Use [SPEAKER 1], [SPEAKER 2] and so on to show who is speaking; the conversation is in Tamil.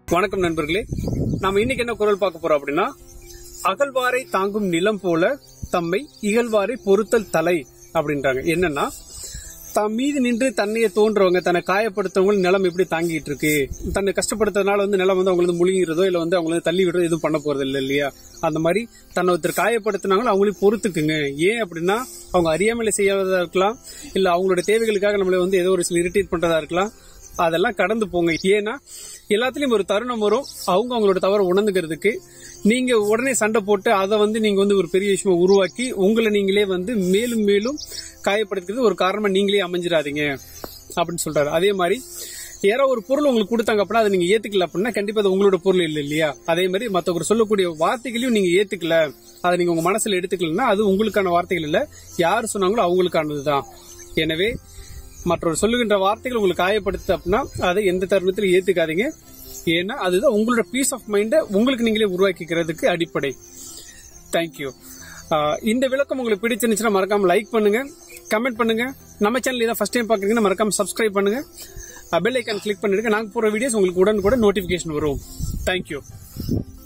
[SPEAKER 1] வணக்கம் நண்பர்களே நாம இன்னைக்கு என்ன குரல் பார்க்க போறோம் அப்படின்னா அகழ்வாரை தாங்கும் நிலம் போல தம்மை இகழ்வாரை பொறுத்தல் தலை அப்படின்றாங்க என்னன்னா தம் மீது நின்று தன்னையே தோன்றவங்க தன்னை காயப்படுத்தவங்க நிலம் எப்படி தாங்கிட்டு இருக்கு தன்னை கஷ்டப்படுத்துறதுனால வந்து நிலம் வந்து அவங்களுக்கு முழுங்கிறதோ இல்ல வந்து அவங்களை தள்ளி விடுறதோ எதுவும் பண்ண போறது இல்லை இல்லையா அந்த மாதிரி தன்னை ஒருத்தர் காயப்படுத்தினாங்களோ அவங்களையும் பொறுத்துக்குங்க ஏன் அப்படின்னா அவங்க அறியாமலே செய்யாததா இருக்கலாம் இல்ல அவங்களோட தேவைகளுக்காக நம்மளை வந்து ஏதோ ஒரு சில இரிட்டேட் பண்றதா இருக்கலாம் அதெல்லாம் கடந்து போங்க ஏன்னா எல்லாத்துலயும் ஒரு தருணம் வரும் அவங்க அவங்களோட தவறை உணர்ந்துக்கிறதுக்கு நீங்க உடனே சண்டை போட்டு அதை வந்து நீங்க வந்து ஒரு பெரிய விஷயமா உருவாக்கி உங்களை நீங்களே வந்து மேலும் மேலும் காயப்படுத்துறது ஒரு காரணமா நீங்களே அமைஞ்சிடாதீங்க அப்படின்னு சொல்றாரு அதே மாதிரி யாரோ ஒரு பொருள் உங்களுக்கு கொடுத்தாங்க அப்படின்னா அதை நீங்க ஏத்துக்கல அப்படின்னா கண்டிப்பா அது உங்களோட பொருள் இல்லை இல்லையா அதே மாதிரி மத்தவங்க சொல்லக்கூடிய வார்த்தைகளையும் நீங்க ஏத்துக்கல அதை நீங்க உங்க மனசுல எடுத்துக்கலன்னா அது உங்களுக்கான வார்த்தைகள் இல்ல யார் சொன்னாங்களோ அவங்களுக்கானதுதான் எனவே மற்றவர் சொல்லுகின்ற வார்த்தைகள் உங்களுக்கு காயப்படுத்து அப்படின்னா அதை எந்த தருணத்திலும் ஏத்துக்காதீங்க ஏன்னா அதுதான் உங்களோட பீஸ் ஆஃப் மைண்டை உங்களுக்கு நீங்களே உருவாக்கிக்கிறதுக்கு அடிப்படை தேங்க்யூ இந்த விளக்கம் உங்களுக்கு பிடிச்சிருந்துச்சுன்னா மறக்காம லைக் பண்ணுங்க கமெண்ட் பண்ணுங்க நம்ம சேனல் இதான் ஃபர்ஸ்ட் டைம் பாக்குறீங்கன்னா மறக்காம சப்ஸ்கிரைப் பண்ணுங்க பெல் ஐக்கான் கிளிக் பண்ணிடுங்க நாங்க போற வீடியோஸ் உங்களுக்கு உடனுக்குடன் நோட்டிபிகேஷன் வரும் தேங்க்யூ